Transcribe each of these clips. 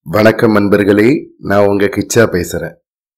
வணக்கம் நண்பர்களே நான் உங்க கிச்சா பேசுறேன்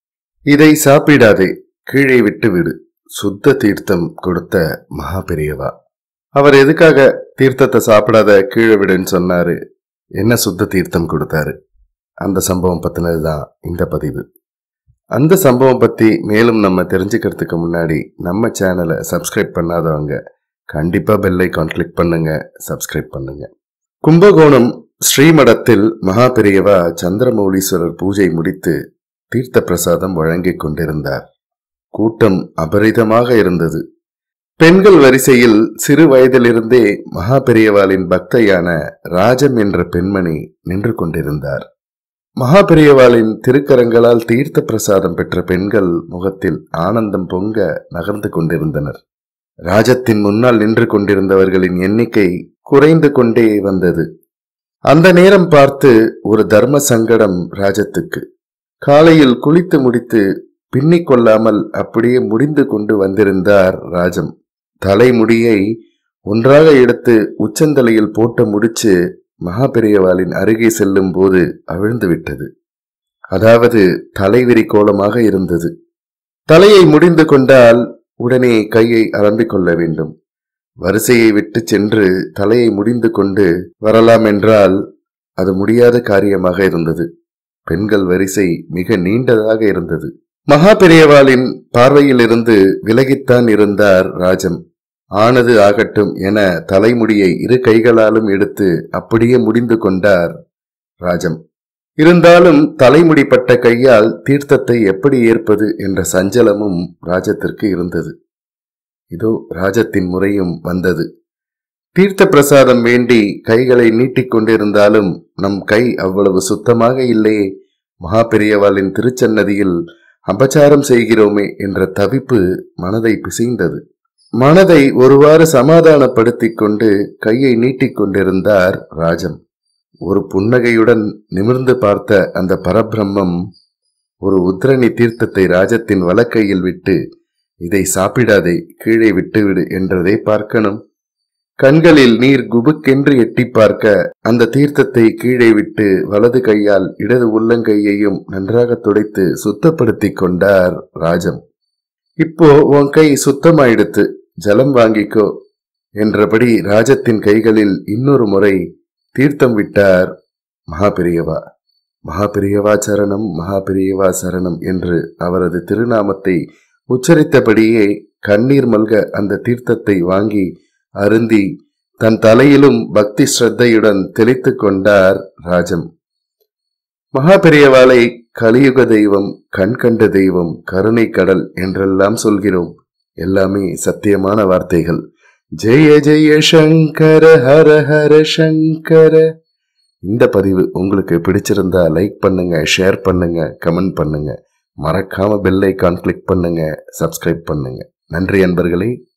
இதை சாப்பிடாதே கீழே விட்டு விடு சுத்த தீர்த்தம் கொடுத்த மகா பெரியவா அவர் எதுக்காக தீர்த்தத்தை சாப்பிடாத கீழே விடுன்னு சொன்னாரு என்ன சுத்த தீர்த்தம் கொடுத்தாரு அந்த சம்பவம் பத்தினதுதான் இந்த பதிவு அந்த சம்பவம் பத்தி மேலும் நம்ம தெரிஞ்சுக்கிறதுக்கு முன்னாடி நம்ம சேனலை சப்ஸ்கிரைப் பண்ணாதவங்க கண்டிப்பா பெல் ஐக்கான் கிளிக் பண்ணுங்க சப்ஸ்கிரைப் பண்ணுங்க கும்பகோணம் ஸ்ரீமடத்தில் மகா பெரியவா சந்திரமௌலீஸ்வரர் பூஜை முடித்து தீர்த்த பிரசாதம் வழங்கிக் கொண்டிருந்தார் கூட்டம் அபரிதமாக இருந்தது பெண்கள் வரிசையில் சிறு வயதிலிருந்தே மகா பெரியவாளின் பக்தையான ராஜம் என்ற பெண்மணி நின்று கொண்டிருந்தார் மகா பெரியவாளின் திருக்கரங்களால் தீர்த்த பிரசாதம் பெற்ற பெண்கள் முகத்தில் ஆனந்தம் பொங்க நகர்ந்து கொண்டிருந்தனர் ராஜத்தின் முன்னால் நின்று கொண்டிருந்தவர்களின் எண்ணிக்கை குறைந்து கொண்டே வந்தது அந்த நேரம் பார்த்து ஒரு தர்ம சங்கடம் ராஜத்துக்கு காலையில் குளித்து முடித்து பின்னிக் கொள்ளாமல் அப்படியே முடிந்து கொண்டு வந்திருந்தார் ராஜம் தலைமுடியை ஒன்றாக எடுத்து உச்சந்தலையில் போட்ட முடிச்சு மகா பெரியவாளின் அருகே செல்லும் போது அவிழ்ந்து விட்டது அதாவது தலைவிரி கோலமாக இருந்தது தலையை முடிந்து கொண்டால் உடனே கையை அலம்பிக் கொள்ள வேண்டும் வரிசையை விட்டு சென்று தலையை முடிந்து கொண்டு வரலாம் என்றால் அது முடியாத காரியமாக இருந்தது பெண்கள் வரிசை மிக நீண்டதாக இருந்தது மகா பெரியவாளின் பார்வையிலிருந்து விலகித்தான் இருந்தார் ராஜம் ஆனது ஆகட்டும் என தலைமுடியை இரு கைகளாலும் எடுத்து அப்படியே முடிந்து கொண்டார் ராஜம் இருந்தாலும் தலைமுடிப்பட்ட கையால் தீர்த்தத்தை எப்படி ஏற்பது என்ற சஞ்சலமும் ராஜத்திற்கு இருந்தது இதோ ராஜத்தின் முறையும் வந்தது தீர்த்த பிரசாதம் வேண்டி கைகளை நீட்டிக் கொண்டிருந்தாலும் நம் கை அவ்வளவு சுத்தமாக இல்லையே மகா பெரியவாளின் திருச்சன்னதியில் அபச்சாரம் செய்கிறோமே என்ற தவிப்பு மனதை பிசைந்தது மனதை ஒருவாறு சமாதானப்படுத்திக் கொண்டு கையை நீட்டிக் கொண்டிருந்தார் ராஜம் ஒரு புன்னகையுடன் நிமிர்ந்து பார்த்த அந்த பரபிரம்மம் ஒரு உத்ரணி தீர்த்தத்தை ராஜத்தின் வலக்கையில் விட்டு இதை சாப்பிடாதே கீழே விட்டுவிடு என்றதை பார்க்கணும் கண்களில் நீர் குபுக்கென்று எட்டி பார்க்க அந்த தீர்த்தத்தை கீழே விட்டு வலது கையால் இடது உள்ளங்கையையும் நன்றாக துடைத்து சுத்தப்படுத்திக் கொண்டார் ராஜம் இப்போ உன் கை சுத்தமாயிடுத்து ஜலம் வாங்கிக்கோ என்றபடி ராஜத்தின் கைகளில் இன்னொரு முறை தீர்த்தம் விட்டார் மகாபெரியவா மகாபெரியவா சரணம் மகாபெரியவா சரணம் என்று அவரது திருநாமத்தை உச்சரித்தபடியே கண்ணீர் மல்க அந்த தீர்த்தத்தை வாங்கி அருந்தி தன் தலையிலும் பக்தி ஸ்ரத்தையுடன் தெளித்து கொண்டார் ராஜம் மகா பெரியவாளை கலியுக தெய்வம் கண் கண்ட தெய்வம் கருணை கடல் என்றெல்லாம் சொல்கிறோம் எல்லாமே சத்தியமான வார்த்தைகள் ஜெய ஜெய சங்கர ஹர ஹர சங்கர இந்த பதிவு உங்களுக்கு பிடிச்சிருந்தா லைக் பண்ணுங்க ஷேர் பண்ணுங்க கமெண்ட் பண்ணுங்க மறக்காம பெல் ஐக்கான் கிளிக் பண்ணுங்க சப்ஸ்கிரைப் பண்ணுங்க நன்றி அன்பர்களே